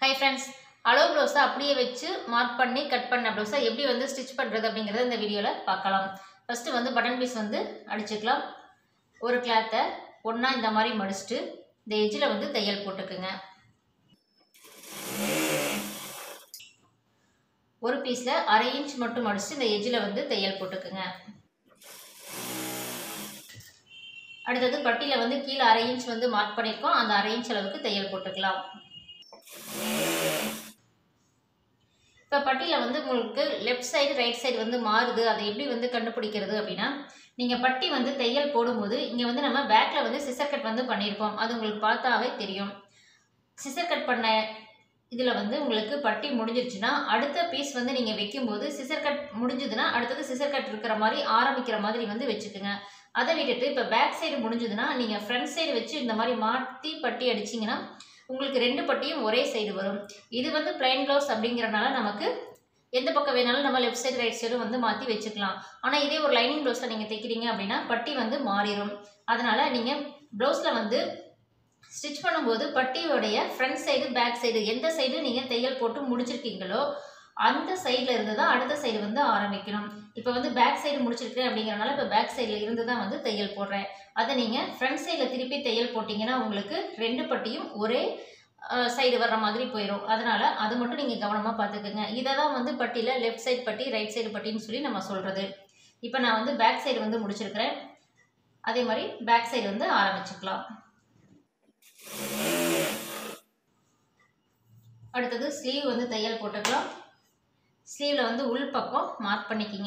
hi friends அளவு ப்ளவுஸை அப்படியே வச்சு மார்க் பண்ணி கட் பண்ண ப்ளவுஸை எப்படி வந்து ஸ்டிச் பண்ணுறது அப்படிங்கிறத இந்த வீடியோவில் பார்க்கலாம் ஃபஸ்ட்டு வந்து பட்டன் பீஸ் வந்து அடிச்சுக்கலாம் ஒரு கிளாத்தை ஒன்றா இந்த மாதிரி மடிச்சுட்டு இந்த எஜ்ஜில் வந்து தையல் போட்டுக்குங்க ஒரு பீஸில் அரை இன்ச் மட்டும் மடிச்சுட்டு இந்த எஜ்ஜில் வந்து தையல் போட்டுக்குங்க அடுத்தது பட்டியில் வந்து கீழே அரை இன்ச் வந்து மார்க் பண்ணியிருக்கோம் அந்த அரை இன்ச் அளவுக்கு தையல் போட்டுக்கலாம் இப்போ பட்டியில் வந்து உங்களுக்கு லெஃப்ட் சைடு ரைட் சைடு வந்து மாறுது அதை எப்படி வந்து கண்டுபிடிக்கிறது அப்படின்னா நீங்கள் பட்டி வந்து தையல் போடும்போது இங்கே வந்து நம்ம பேக்கில் வந்து சிசர் கட் வந்து பண்ணியிருப்போம் அது உங்களுக்கு பார்த்தாவே தெரியும் சிசர் கட் பண்ண இதில் வந்து உங்களுக்கு பட்டி முடிஞ்சிருச்சுன்னா அடுத்த பீஸ் வந்து நீங்கள் வைக்கும்போது சிசர் கட் முடிஞ்சதுன்னா அடுத்தது சிசர் கட் இருக்கிற மாதிரி ஆரம்பிக்கிற மாதிரி வந்து வச்சுக்கோங்க அதை விட்டுட்டு இப்போ பேக் சைடு முடிஞ்சதுன்னா நீங்கள் ஃப்ரண்ட் சைடு வச்சு இந்த மாதிரி மாற்றி பட்டி அடிச்சிங்கன்னா உங்களுக்கு ரெண்டு பட்டியும் ஒரே சைடு வரும் இது வந்து பிளைன் க்ளவுஸ் அப்படிங்கிறனால நமக்கு எந்த பக்கம் வேணாலும் நம்ம லெஃப்ட் சைடு ரைட் சைடும் வந்து மாற்றி வச்சுக்கலாம் ஆனால் இதே ஒரு லைனிங் ப்ளவுஸில் நீங்கள் தைக்கிறீங்க அப்படின்னா பட்டி வந்து மாறிடும் அதனால் நீங்கள் ப்ளவுஸில் வந்து ஸ்டிச் பண்ணும்போது பட்டியோடைய ஃப்ரண்ட் சைடு பேக் சைடு எந்த சைடு நீங்கள் தையல் போட்டு முடிச்சிருக்கீங்களோ அந்த சைடில் இருந்து தான் அடுத்த சைடு வந்து ஆரம்பிக்கணும் இப்போ வந்து பேக் சைடு முடிச்சிருக்கேன் அப்படிங்கிறனால இப்போ பேக் சைடில் இருந்து தான் வந்து தையல் போடுறேன் அதை நீங்கள் ஃப்ரண்ட் சைடில் திருப்பி தையல் போட்டிங்கன்னா உங்களுக்கு ரெண்டு பட்டியும் ஒரே சைடு வர்ற மாதிரி போயிடும் அதனால் அது மட்டும் நீங்கள் கவனமாக பார்த்துக்கோங்க இதை தான் வந்து பட்டியில் லெஃப்ட் சைடு பட்டி ரைட் சைடு பட்டின்னு சொல்லி நம்ம சொல்கிறது இப்போ நான் வந்து பேக் சைடு வந்து முடிச்சிருக்கிறேன் அதே மாதிரி பேக் சைடு வந்து ஆரம்பிச்சுக்கலாம் அடுத்தது ஸ்லீவ் வந்து தையல் போட்டுக்கலாம் ஸ்லீவில் வந்து உள் பக்கம் மார்க் பண்ணிக்கிங்க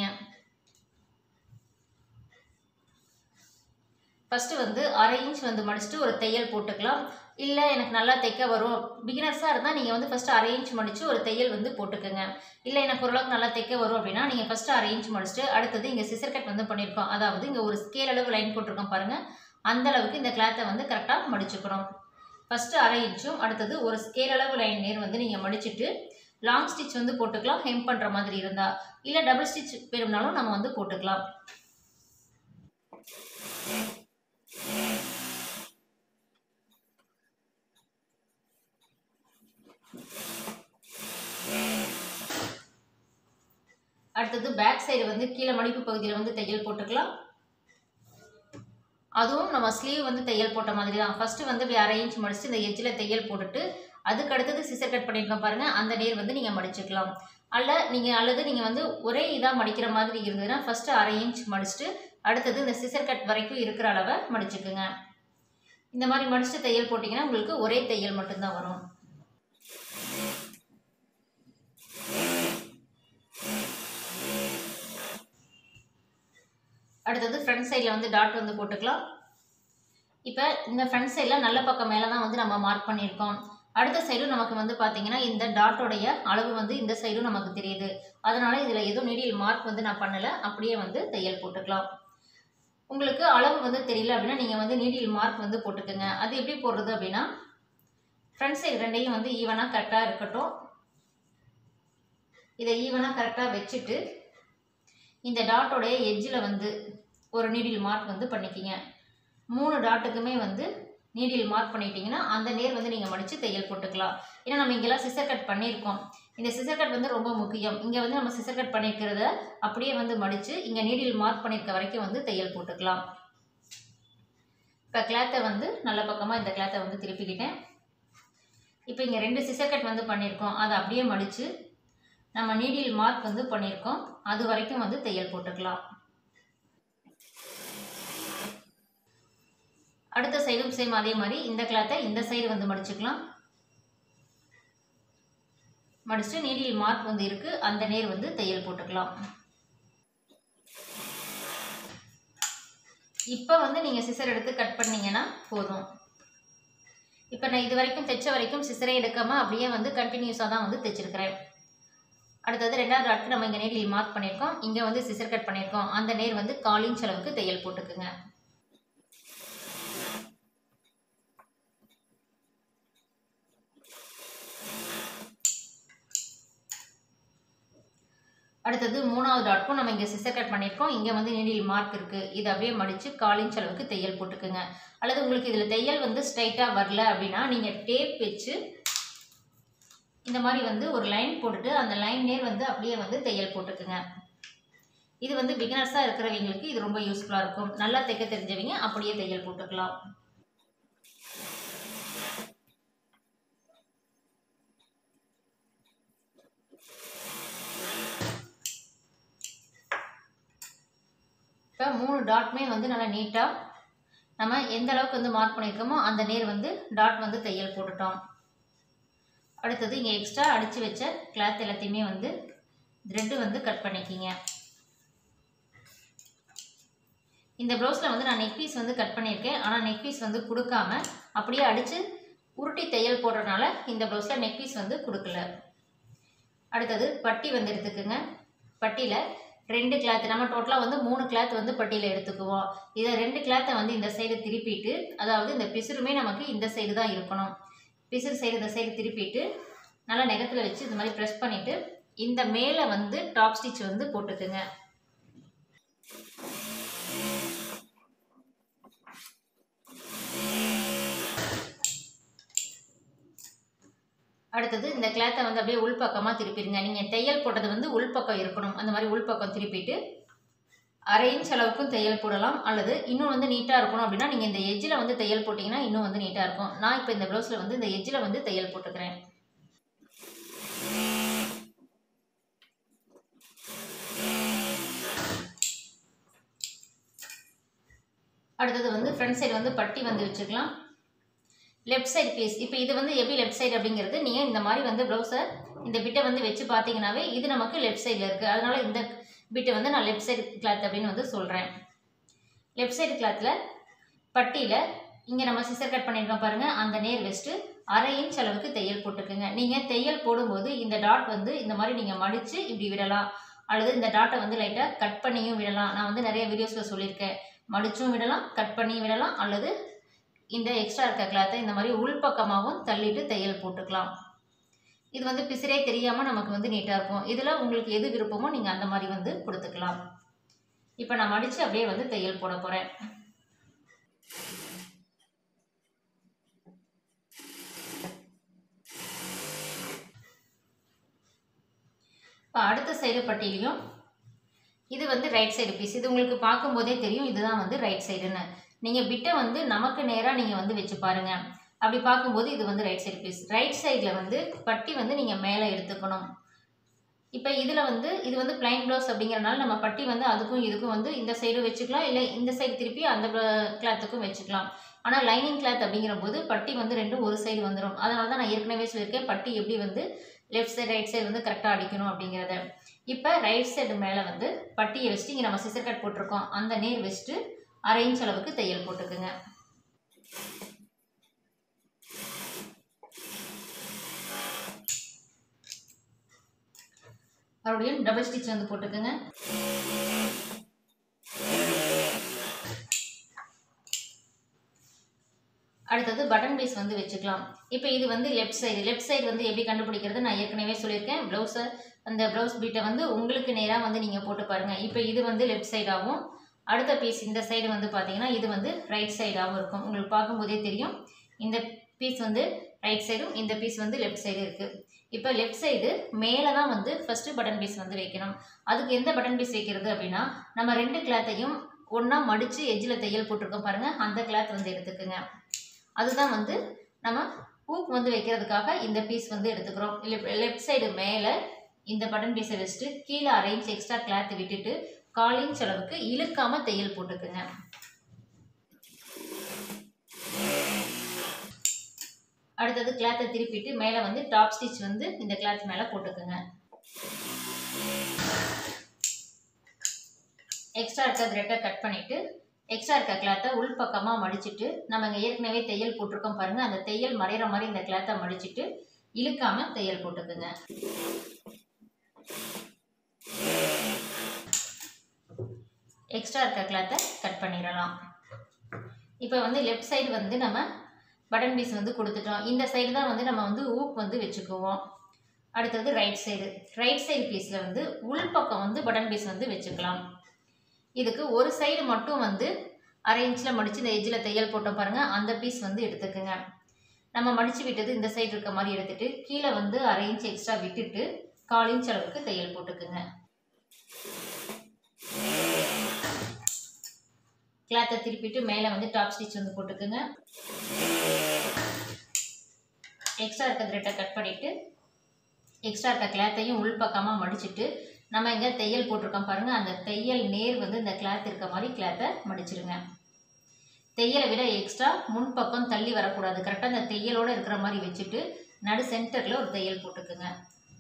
ஃபஸ்ட்டு வந்து அரை இன்ச் வந்து மடிச்சுட்டு ஒரு தையல் போட்டுக்கலாம் இல்லை எனக்கு நல்லா தைக்க வரும் பிகினர்ஸாக இருந்தால் நீங்கள் வந்து ஃபஸ்ட்டு அரை இன்ச் மடித்து ஒரு தையல் வந்து போட்டுக்கோங்க இல்லை எனக்கு ஓரளவுக்கு நல்லா தைக்க வரும் அப்படின்னா நீங்கள் ஃபஸ்ட்டு அரை இன்ச் மடிச்சுட்டு அடுத்தது இங்கே சிசர் கட் வந்து பண்ணியிருக்கோம் அதாவது இங்கே ஒரு ஸ்கேல் அளவு லைன் போட்டிருக்கோம் பாருங்கள் அந்த அளவுக்கு இந்த கிளாத்தை வந்து கரெக்டாக மடிச்சுக்கணும் ஃபஸ்ட்டு அரை இன்ச்சும் அடுத்தது ஒரு ஸ்கேல் அளவு லைன் நேர் வந்து நீங்கள் மடிச்சுட்டு லாங் ஸ்டிச் வந்து போட்டுக்கலாம் ஹெம் பண்ணுற மாதிரி இருந்தால் இல்லை டபுள் ஸ்டிச் வேணும்னாலும் நம்ம வந்து போட்டுக்கலாம் அடுத்தது பேக் சைடு வந்து கீழே மடிப்பு பகுதியில் வந்து தையல் போட்டுக்கலாம் அதுவும் நம்ம ஸ்லீவ் வந்து தையல் போட்ட மாதிரி தான் ஃபஸ்ட்டு வந்து இப்படி அரை இன்ச் மடிச்சுட்டு இந்த எஜ்ஜில் தையல் போட்டுட்டு அதுக்கு அடுத்தது சிசர் கட் பண்ணியிருக்கோம் பாருங்கள் அந்த நேர் வந்து நீங்கள் மடிச்சுக்கலாம் அல்ல நீங்கள் அல்லது நீங்கள் வந்து ஒரே இதாக மடிக்கிற மாதிரி இருந்ததுன்னா ஃபஸ்ட்டு அரை இன்ச் மடிச்சுட்டு அடுத்தது இந்த சிசர் கட் வரைக்கும் இருக்கிற அளவை மடிச்சுக்குங்க இந்த மாதிரி மடிச்சுட்டு தையல் போட்டிங்கன்னா உங்களுக்கு ஒரே தையல் மட்டும்தான் வரும் அடுத்தது ஃப்ரண்ட் சைடில் வந்து டாட் வந்து போட்டுக்கலாம் இப்போ இந்த ஃப்ரண்ட் சைடில் நல்ல பக்கம் மேலே தான் வந்து நம்ம மார்க் பண்ணியிருக்கோம் அடுத்த சைடும் நமக்கு வந்து பார்த்தீங்கன்னா இந்த டாட்டோடைய அளவு வந்து இந்த சைடும் நமக்கு தெரியுது அதனால் இதில் எதுவும் நீடில் மார்க் வந்து நான் பண்ணலை அப்படியே வந்து தையல் போட்டுக்கலாம் உங்களுக்கு அளவு வந்து தெரியல அப்படின்னா நீங்கள் வந்து நீடில் மார்க் வந்து போட்டுக்கோங்க அது எப்படி போடுறது அப்படின்னா ஃப்ரண்ட் சைடு ரெண்டையும் வந்து ஈவனாக கரெக்டாக இருக்கட்டும் இதை ஈவனாக கரெக்டாக வச்சுட்டு இந்த டாட்டோடைய எட்ஜில் வந்து ஒரு நீடில் மார்க் வந்து பண்ணிக்கிங்க மூணு டாட்டுக்குமே வந்து நீடில் மார்க் பண்ணிட்டீங்கன்னா அந்த நேர் வந்து நீங்கள் மடித்து தையல் போட்டுக்கலாம் ஏன்னா நம்ம இங்கெல்லாம் சிசர் கட் பண்ணியிருக்கோம் இந்த சிசர் கட் வந்து ரொம்ப முக்கியம் இங்கே வந்து நம்ம சிசர் கட் பண்ணியிருக்கிறத அப்படியே வந்து மடித்து இங்கே நீடில் மார்க் பண்ணியிருக்க வரைக்கும் வந்து தையல் போட்டுக்கலாம் இப்போ கிளாத்தை வந்து நல்ல பக்கமாக இந்த கிளாத்தை வந்து திருப்பிக்கிட்டேன் இப்போ இங்கே ரெண்டு சிசர் கட் வந்து பண்ணியிருக்கோம் அதை அப்படியே மடித்து நம்ம நீடில் மார்க் வந்து பண்ணியிருக்கோம் அது வரைக்கும் வந்து தையல் போட்டுக்கலாம் அடுத்த சைடும் சேம் அதே மாதிரி இந்த கிளாத்தை இந்த சைடு வந்து மடிச்சுக்கலாம் மடிச்சுட்டு நீடில் மார்க் வந்து இருக்குது அந்த நேர் வந்து தையல் போட்டுக்கலாம் இப்போ வந்து நீங்கள் சிசர் எடுத்து கட் பண்ணீங்கன்னா போதும் இப்போ நான் இது வரைக்கும் தைச்ச வரைக்கும் சிசரே எடுக்காமல் அப்படியே வந்து கண்டினியூஸாக தான் வந்து தைச்சிருக்கிறேன் அடுத்தது ரெண்டாவது டாட்க்கு நம்ம இங்கே நேரில் மார்க் பண்ணியிருக்கோம் இங்கே வந்து சிசர் கட் பண்ணியிருக்கோம் அந்த நேர் வந்து காலின் செலவுக்கு தையல் போட்டுக்குங்க அடுத்தது மூணாவது டாட்க்கும் நம்ம இங்கே சிசர் கட் பண்ணியிருக்கோம் இங்கே வந்து நீடில் மார்க் இருக்குது இதை அப்படியே மடித்து காலின் அளவுக்கு தையல் போட்டுக்குங்க அல்லது உங்களுக்கு இதில் தையல் வந்து ஸ்ட்ரைட்டாக வரல அப்படின்னா நீங்கள் டேப் வச்சு இந்த மாதிரி வந்து ஒரு லைன் போட்டுட்டு அந்த லைன் நேர் வந்து அப்படியே வந்து தையல் போட்டுக்குங்க இது வந்து பிகினர்ஸாக இருக்கிறவங்களுக்கு இது ரொம்ப யூஸ்ஃபுல்லாக இருக்கும் நல்லா தைக்க தெரிஞ்சவங்க அப்படியே தையல் போட்டுக்கலாம் இப்போ மூணு டாட்மே வந்து நல்லா நீட்டாக நம்ம எந்த அளவுக்கு வந்து மார்க் பண்ணியிருக்கோமோ அந்த நேர் வந்து டாட் வந்து தையல் போட்டுட்டோம் அடுத்தது இங்கே எக்ஸ்ட்ரா அடித்து வச்ச கிளாத் எல்லாத்தையுமே வந்து த்ரெட்டு வந்து கட் பண்ணிக்கிங்க இந்த ப்ளவுஸில் வந்து நான் நெக் பீஸ் வந்து கட் பண்ணியிருக்கேன் ஆனால் நெக் பீஸ் வந்து கொடுக்காம அப்படியே அடித்து உருட்டி தையல் போடுறதுனால இந்த ப்ளவுஸில் நெக் பீஸ் வந்து கொடுக்கல அடுத்தது பட்டி வந்து எடுத்துக்கோங்க பட்டியில் ரெண்டு கிளாத் நம்ம டோட்டலாக வந்து மூணு கிளாத் வந்து பட்டியில் எடுத்துக்குவோம் இதை ரெண்டு கிளாத்தை வந்து இந்த சைடு திருப்பிட்டு அதாவது இந்த பிசுறுமே நமக்கு இந்த சைடு தான் இருக்கணும் பிசுறு சைடு இந்த சைடு திருப்பிட்டு நல்லா நெகத்தில் வச்சு இந்த மாதிரி ப்ரெஸ் பண்ணிவிட்டு இந்த மேலே வந்து டாப் ஸ்டிச் வந்து போட்டுக்குங்க அடுத்தது இந்த கிளாத்தை வந்து அப்படியே உள்பக்கமாக திருப்பிடுங்க நீங்கள் தையல் போட்டது வந்து உள்பக்கம் இருக்கணும் அந்த மாதிரி உள்பக்கம் திருப்பிட்டு அரை இன்ச் அளவுக்கும் தையல் போடலாம் அல்லது இன்னும் வந்து நீட்டாக இருக்கணும் அப்படின்னா நீங்கள் இந்த எஜ்ஜில் வந்து தையல் போட்டிங்கன்னா இன்னும் வந்து நீட்டாக இருக்கும் நான் இப்போ இந்த ப்ளவுஸில் வந்து இந்த எஜ்ஜில் வந்து தையல் போட்டுக்கிறேன் அடுத்தது வந்து ஃப்ரண்ட் சைடு வந்து பட்டி வந்து வச்சுக்கலாம் லெஃப்ட் சைடு பீஸ் இப்போ இது வந்து எப்படி லெஃப்ட் சைடு அப்படிங்கிறது நீங்கள் இந்த மாதிரி வந்து ப்ளவுஸை இந்த பிட்டை வந்து வச்சு பார்த்தீங்கன்னாவே இது நமக்கு லெஃப்ட் சைடில் இருக்குது அதனால் இந்த பிட்டை வந்து நான் லெஃப்ட் சைடு கிளாத் அப்படின்னு வந்து சொல்கிறேன் லெஃப்ட் சைடு கிளாத்தில் பட்டியில் இங்கே நம்ம சிசர் கட் பண்ணியிருக்கோம் பாருங்கள் அந்த நேர் வெஸ்ட்டு அரை இன்ச் அளவுக்கு தையல் போட்டுக்குங்க நீங்கள் தையல் போடும்போது இந்த டாட் வந்து இந்த மாதிரி நீங்கள் மடித்து இப்படி விடலாம் அல்லது இந்த டாட்டை வந்து லைட்டாக கட் பண்ணியும் விடலாம் நான் வந்து நிறைய வீடியோஸில் சொல்லியிருக்கேன் மடிச்சும் விடலாம் கட் பண்ணி விடலாம் அல்லது இந்த எக்ஸ்ட்ரா இருக்க கிளாத்தை இந்த மாதிரி உள்பக்கமாகவும் தள்ளிட்டு தையல் போட்டுக்கலாம் இது வந்து பிசிறே தெரியாமல் நமக்கு வந்து நீட்டாக இருக்கும் இதில் உங்களுக்கு எது விருப்பமோ நீங்கள் அந்த மாதிரி வந்து கொடுத்துக்கலாம் இப்போ நான் மடித்து அப்படியே வந்து தையல் போட போகிறேன் இப்போ அடுத்த சைடு பட்டியிலையும் இது வந்து ரைட் சைடு பீஸ் இது உங்களுக்கு பார்க்கும்போதே தெரியும் இதுதான் வந்து ரைட் சைடுன்னு நீங்கள் பிட்டை வந்து நமக்கு நேராக நீங்கள் வந்து வச்சு பாருங்கள் அப்படி பார்க்கும்போது இது வந்து ரைட் சைடு பீஸ் ரைட் சைடில் வந்து பட்டி வந்து நீங்கள் மேலே எடுத்துக்கணும் இப்போ இதில் வந்து இது வந்து பிளைன் ப்ளவுஸ் அப்படிங்கிறனால நம்ம பட்டி வந்து அதுக்கும் இதுக்கும் வந்து இந்த சைடும் வச்சுக்கலாம் இல்லை இந்த சைடு திருப்பி அந்த கிளாத்துக்கும் வச்சுக்கலாம் ஆனால் லைனிங் கிளாத் அப்படிங்கிற போது பட்டி வந்து ரெண்டும் ஒரு சைடு வந்துடும் அதனால தான் நான் ஏற்கனவே சொல்லியிருக்கேன் பட்டி எப்படி வந்து லெஃப்ட் சைடு ரைட் சைடு வந்து கரெக்டாக அடிக்கணும் அப்படிங்கிறத இப்போ ரைட் சைடு மேலே வந்து பட்டியை வச்சுட்டு இங்கே நம்ம சிசர் கட் போட்டிருக்கோம் அந்த நேர் வச்சுட்டு அரை இன்ச் அளவுக்கு தையல் போட்டுக்குங்க மறுபடியும் டபுள் ஸ்டிச் வந்து போட்டுக்குங்க அடுத்தது பட்டன் பீஸ் வந்து வச்சுக்கலாம் இப்போ இது வந்து லெஃப்ட் சைடு லெஃப்ட் சைடு வந்து எப்படி கண்டுபிடிக்கிறது நான் ஏற்கனவே சொல்லியிருக்கேன் ப்ளவுஸை அந்த ப்ளவுஸ் பீட்டை வந்து உங்களுக்கு நேராக வந்து நீங்கள் போட்டு பாருங்கள் இப்போ இது வந்து லெஃப்ட் சைடாகவும் அடுத்த பீஸ் இந்த சைடு வந்து பார்த்தீங்கன்னா இது வந்து ரைட் சைடாகவும் இருக்கும் உங்களுக்கு பார்க்கும்போதே தெரியும் இந்த பீஸ் வந்து ரைட் சைடும் இந்த பீஸ் வந்து லெஃப்ட் சைடு இருக்குது இப்போ லெஃப்ட் சைடு மேலே தான் வந்து ஃபஸ்ட்டு பட்டன் பீஸ் வந்து வைக்கணும் அதுக்கு எந்த பட்டன் பீஸ் வைக்கிறது அப்படின்னா நம்ம ரெண்டு கிளாத்தையும் ஒன்றா மடித்து எஜ்ஜில் தையல் போட்டிருக்கோம் பாருங்கள் அந்த கிளாத் வந்து எடுத்துக்குங்க அதுதான் வந்து நம்ம ஹூக் வந்து வைக்கிறதுக்காக இந்த பீஸ் வந்து எடுத்துக்கிறோம் இல்லை லெஃப்ட் சைடு மேலே இந்த பட்டன் பீஸை வச்சுட்டு கீழே அரை இன்ச் எக்ஸ்ட்ரா கிளாத் விட்டுட்டு கால் இன்ச் அளவுக்கு இழுக்காமல் தையல் போட்டுக்குங்க அடுத்தது கிளாத்தை திருப்பிட்டு மேலே வந்து டாப் ஸ்டிச் வந்து இந்த கிளாத் மேலே போட்டுக்குங்க எக்ஸ்ட்ரா இருக்க த்ரெட்டை கட் பண்ணிவிட்டு எக்ஸ்ட்ரா இருக்க கிளாத்தை உள் பக்கமாக மடிச்சிட்டு நம்ம இங்கே ஏற்கனவே தையல் போட்டிருக்கோம் பாருங்கள் அந்த தையல் மறையிற மாதிரி இந்த கிளாத்தை மடிச்சிட்டு இழுக்காமல் தையல் போட்டுக்குங்க எக்ஸ்ட்ரா இருக்க கிளாத்தை கட் பண்ணிடலாம் இப்போ வந்து லெஃப்ட் சைடு வந்து நம்ம பட்டன் பீஸ் வந்து கொடுத்துட்டோம் இந்த சைடு தான் வந்து நம்ம வந்து ஊக் வந்து வச்சுக்குவோம் அடுத்தது ரைட் சைடு ரைட் சைடு பீஸில் வந்து உள் பக்கம் வந்து பட்டன் பீஸ் வந்து வச்சுக்கலாம் இதுக்கு ஒரு சைடு மட்டும் வந்து அரை இன்ச்சில் மடித்து இந்த எஜ்ஜில் தையல் போட்டோம் பாருங்கள் அந்த பீஸ் வந்து எடுத்துக்கோங்க நம்ம மடிச்சு விட்டது இந்த சைடு இருக்க மாதிரி எடுத்துட்டு கீழே வந்து அரை இன்ச் எக்ஸ்ட்ரா விட்டுட்டு கால் இன்ச் அளவுக்கு தையல் போட்டுக்குங்க கிளாத்தை திருப்பிட்டு மேலே வந்து டாப் ஸ்டிச் வந்து போட்டுக்குங்க எக்ஸ்ட்ரா இருக்க த்ரெட்டை கட் பண்ணிவிட்டு எக்ஸ்ட்ரா இருக்க கிளாத்தையும் உள் பக்கமாக மடிச்சிட்டு நம்ம இங்கே தையல் போட்டிருக்கோம் பாருங்கள் அந்த தையல் நேர் வந்து இந்த கிளாத் இருக்க மாதிரி கிளாத்தை மடிச்சிருங்க தையலை விட எக்ஸ்ட்ரா முன் பக்கம் தள்ளி வரக்கூடாது கரெக்டாக அந்த தையலோடு இருக்கிற மாதிரி வச்சுட்டு நடு சென்டரில் ஒரு தையல் போட்டுக்குங்க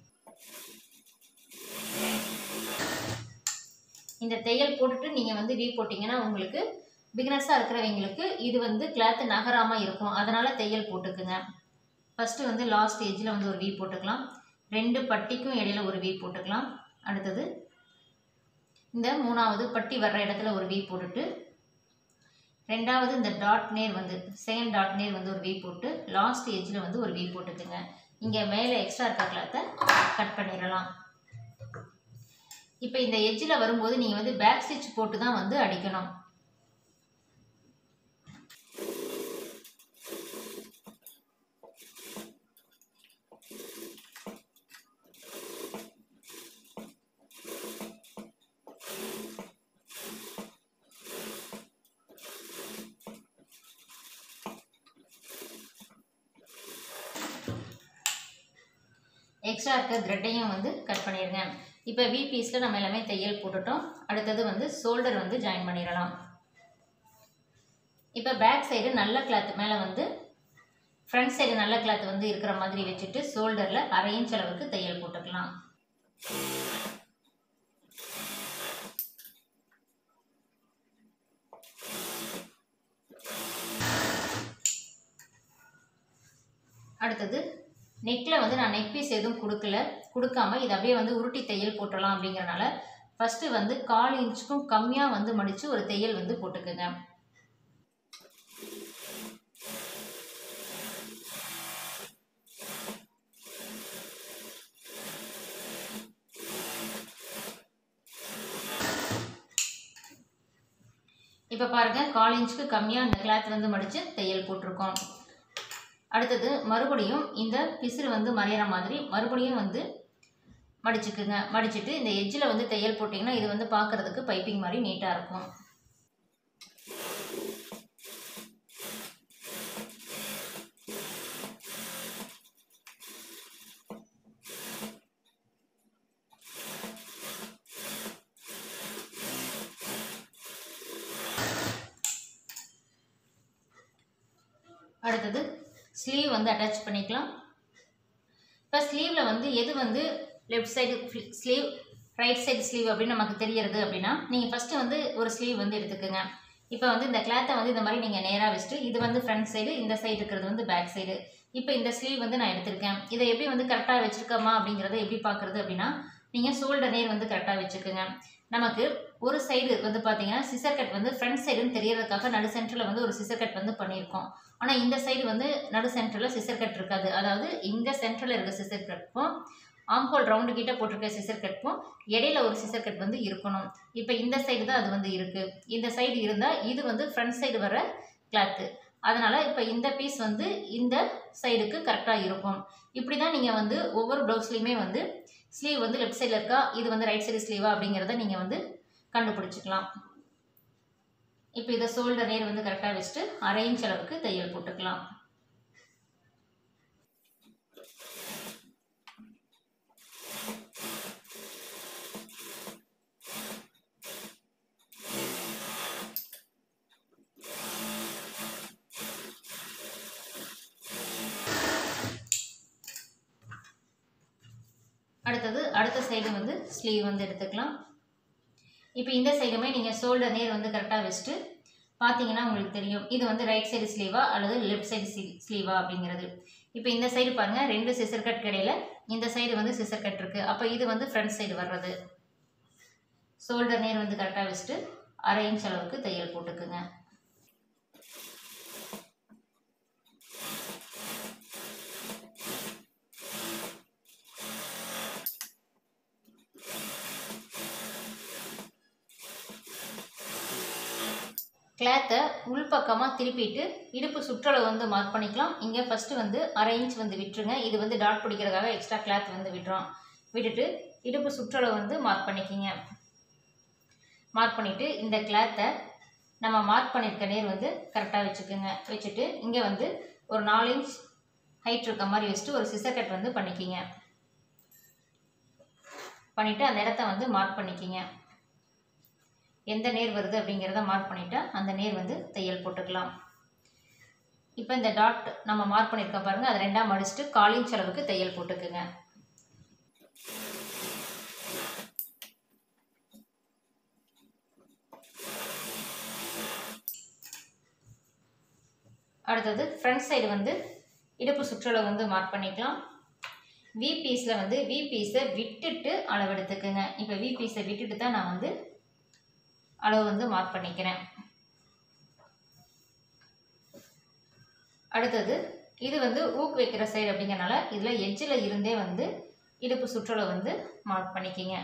இந்த தையல் போட்டுட்டு நீங்கள் வந்து வீ போட்டிங்கன்னா உங்களுக்கு பிகினர்ஸாக இருக்கிறவங்களுக்கு இது வந்து கிளாத்து நகராமல் இருக்கும் அதனால் தையல் போட்டுக்குங்க ஃபஸ்ட்டு வந்து லாஸ்ட் எஜ்ஜில் வந்து ஒரு வீ போட்டுக்கலாம் ரெண்டு பட்டிக்கும் இடையில ஒரு வீ போட்டுக்கலாம் அடுத்தது இந்த மூணாவது பட்டி வர்ற இடத்துல ஒரு வீ போட்டுட்டு ரெண்டாவது இந்த டாட் நேர் வந்து செகண்ட் டாட் நேர் வந்து ஒரு வீ போட்டு லாஸ்ட் எஜ்ஜில் வந்து ஒரு வீ போட்டுக்குங்க இங்கே மேலே எக்ஸ்ட்ரா இருக்க கிளாத்தை கட் பண்ணிடலாம் இப்போ இந்த எஜ்ஜில் வரும்போது நீங்கள் வந்து பேக் ஸ்டிச் போட்டு தான் வந்து அடிக்கணும் எக்ஸ்ட்ரா இருக்க த்ரெட்டையும் வந்து கட் பண்ணிடுங்க இப்போ வி பீஸில் நம்ம எல்லாமே தையல் போட்டுட்டோம் அடுத்தது வந்து ஷோல்டர் வந்து ஜாயின் பண்ணிடலாம் இப்போ பேக் சைடு நல்ல கிளாத் மேலே வந்து ஃப்ரண்ட் சைடு நல்ல கிளாத் வந்து இருக்கிற மாதிரி வச்சுட்டு ஷோல்டரில் அரை இன்ச் அளவுக்கு தையல் போட்டுக்கலாம் அடுத்தது நெக்கில் வந்து நான் நெக் பீஸ் எதுவும் கொடுக்கல கொடுக்காம இதை அப்படியே வந்து உருட்டி தையல் போட்டுடலாம் அப்படிங்கிறனால ஃபஸ்ட்டு வந்து கால் இன்ச்சுக்கும் கம்மியாக வந்து மடித்து ஒரு தையல் வந்து போட்டுக்குங்க இப்போ பாருங்கள் கால் இன்ச்சுக்கு கம்மியாக இந்த கிளாத் வந்து மடித்து தையல் போட்டிருக்கோம் அடுத்தது மறுபடியும் இந்த பிசுறு வந்து மறையிற மாதிரி மறுபடியும் வந்து மடிச்சுக்குங்க மடிச்சுட்டு இந்த எஜ்ஜில் வந்து தையல் போட்டிங்கன்னா இது வந்து பார்க்குறதுக்கு பைப்பிங் மாதிரி நீட்டாக இருக்கும் அடுத்தது ஸ்லீவ் வந்து அட்டாச் பண்ணிக்கலாம் இப்போ ஸ்லீவில் வந்து எது வந்து left side sleeve right side sleeve அப்படின்னு நமக்கு தெரியறது அப்படின்னா நீங்கள் ஃபஸ்ட்டு வந்து ஒரு ஸ்லீவ் வந்து எடுத்துக்கோங்க இப்போ வந்து இந்த கிளாத்தை வந்து இந்த மாதிரி நீங்கள் நேராக வச்சுட்டு இது வந்து ஃப்ரண்ட் சைடு இந்த சைடு இருக்கிறது வந்து பேக் சைடு இப்போ இந்த ஸ்லீவ் வந்து நான் எடுத்திருக்கேன் இதை எப்படி வந்து கரெக்டாக வச்சுருக்கோமா அப்படிங்கிறத எப்படி பார்க்குறது அப்படின்னா நீங்கள் ஷோல்டர் நேர் வந்து கரெக்டாக வச்சுக்கோங்க நமக்கு ஒரு சைடு வந்து பார்த்தீங்கன்னா சிசர் கட் வந்து ஃப்ரண்ட் சைடுன்னு தெரியறதுக்காக நடு சென்டரில் வந்து ஒரு சிசர் கட் வந்து பண்ணியிருக்கோம் ஆனால் இந்த சைடு வந்து நடு சென்டரில் சிசர் கட் இருக்காது அதாவது இந்த சென்டரில் இருக்க சிசர் கட்டும் ஆம்ஹோல் ரவுண்டு கிட்ட போட்டிருக்க சிசர் கட்டும் இடையில ஒரு சிசர் கட் வந்து இருக்கணும் இப்போ இந்த சைடு தான் அது வந்து இருக்குது இந்த சைடு இருந்தால் இது வந்து ஃப்ரண்ட் சைடு வர கிளாத்து அதனால் இப்போ இந்த பீஸ் வந்து இந்த சைடுக்கு கரெக்டாக இருக்கும் இப்படி தான் நீங்கள் வந்து ஒவ்வொரு ப்ளவுஸ்லேயுமே வந்து ஸ்லீவ் வந்து லெஃப்ட் சைடில் இருக்கா இது வந்து ரைட் சைடு ஸ்லீவா அப்படிங்கிறத நீங்கள் வந்து கண்டுபிடிச்சிக்கலாம் இப்போ இதை ஷோல்டர் நேர் வந்து கரெக்டாக வச்சுட்டு அரை இன்ச் அளவுக்கு தையல் போட்டுக்கலாம் அடுத்தது அடுத்த சைடு வந்து ஸ்லீவ் வந்து எடுத்துக்கலாம் இப்போ இந்த சைடுமே நீங்கள் ஷோல்டர் நேர் வந்து கரெக்டாக வச்சுட்டு பார்த்தீங்கன்னா உங்களுக்கு தெரியும் இது வந்து ரைட் சைடு ஸ்லீவா அல்லது லெஃப்ட் சைடு ஸ்லீவா அப்படிங்கிறது இப்போ இந்த சைடு பாருங்கள் ரெண்டு சிசர் கட் கிடையில இந்த சைடு வந்து சிசர் கட் இருக்குது அப்போ இது வந்து ஃப்ரண்ட் சைடு வர்றது ஷோல்டர் நேர் வந்து கரெக்டாக வச்சுட்டு அரை இன்ச் அளவுக்கு தையல் போட்டுக்குங்க கிளாத்தை உள்பக்கமாக திருப்பிட்டு இடுப்பு சுற்றளவு வந்து மார்க் பண்ணிக்கலாம் இங்கே ஃபஸ்ட்டு வந்து அரை இன்ச் வந்து விட்டுருங்க இது வந்து டாட் பிடிக்கிறதுக்காக எக்ஸ்ட்ரா கிளாத் வந்து விட்டுறோம் விட்டுட்டு இடுப்பு சுற்றளவு வந்து மார்க் பண்ணிக்கிங்க மார்க் பண்ணிவிட்டு இந்த கிளாத்தை நம்ம மார்க் பண்ணியிருக்க நேர் வந்து கரெக்டாக வச்சுக்கோங்க வச்சுட்டு இங்கே வந்து ஒரு நாலு இன்ச் ஹைட் இருக்க மாதிரி வச்சுட்டு ஒரு சிசர் கட் வந்து பண்ணிக்கிங்க பண்ணிவிட்டு அந்த இடத்த வந்து மார்க் பண்ணிக்கிங்க எந்த நேர் வருது அப்படிங்கிறத மார்க் பண்ணிட்டா அந்த நேர் வந்து தையல் போட்டுக்கலாம் இப்போ இந்த டாட் நம்ம மார்க் பண்ணியிருக்கோம் பாருங்கள் அதை ரெண்டாக மடிச்சுட்டு கால் இன்ச் அளவுக்கு தையல் போட்டுக்குங்க அடுத்தது ஃப்ரண்ட் சைடு வந்து இடுப்பு சுற்றளவு வந்து மார்க் பண்ணிக்கலாம் வி பீஸில் வந்து வி பீஸை விட்டுட்டு அளவு எடுத்துக்கோங்க இப்போ வி பீஸை விட்டுட்டு தான் நான் வந்து அளவு வந்து மார்க் பண்ணிக்கிறேன் அடுத்தது இது வந்து ஊக்கு வைக்கிற சைடு அப்படிங்கிறனால இதில் எட்ஜில் இருந்தே வந்து இடுப்பு சுற்றளவு வந்து மார்க் பண்ணிக்கிங்க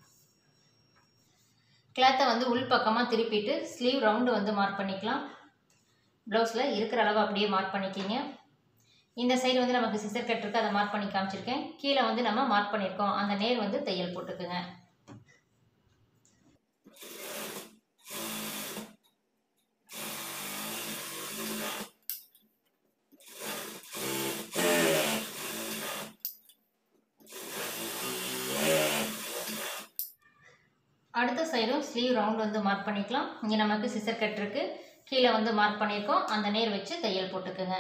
கிளாத்தை வந்து உள் பக்கமாக திருப்பிட்டு ஸ்லீவ் ரவுண்டு வந்து மார்க் பண்ணிக்கலாம் ப்ளவுஸில் இருக்கிற அளவு அப்படியே மார்க் பண்ணிக்கிங்க இந்த சைடு வந்து நமக்கு சிசர் கட் இருக்குது அதை மார்க் பண்ணி காமிச்சிருக்கேன் கீழே வந்து நம்ம மார்க் பண்ணியிருக்கோம் அந்த நேர் வந்து தையல் போட்டுக்குங்க அடுத்த சைடும் ஸ்லீவ் ரவுண்ட் வந்து மார்க் பண்ணிக்கலாம் இங்கே நமக்கு சிசர் கட் இருக்குது கீழே வந்து மார்க் பண்ணியிருக்கோம் அந்த நேர் வச்சு தையல் போட்டுக்குங்க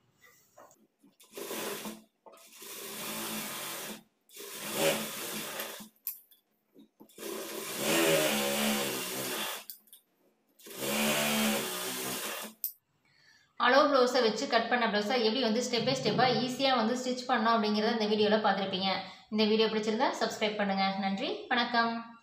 அளவு ப்ளவுஸை வச்சு கட் பண்ண ப்ளவுஸை எப்படி வந்து ஸ்டெப் பை ஸ்டெப்பாக ஈஸியாக வந்து ஸ்டிச் பண்ணோம் அப்படிங்கிறத இந்த வீடியோவில் பார்த்துருப்பீங்க இந்த வீடியோ பிடிச்சிருந்தா சப்ஸ்கிரைப் பண்ணுங்கள் நன்றி வணக்கம்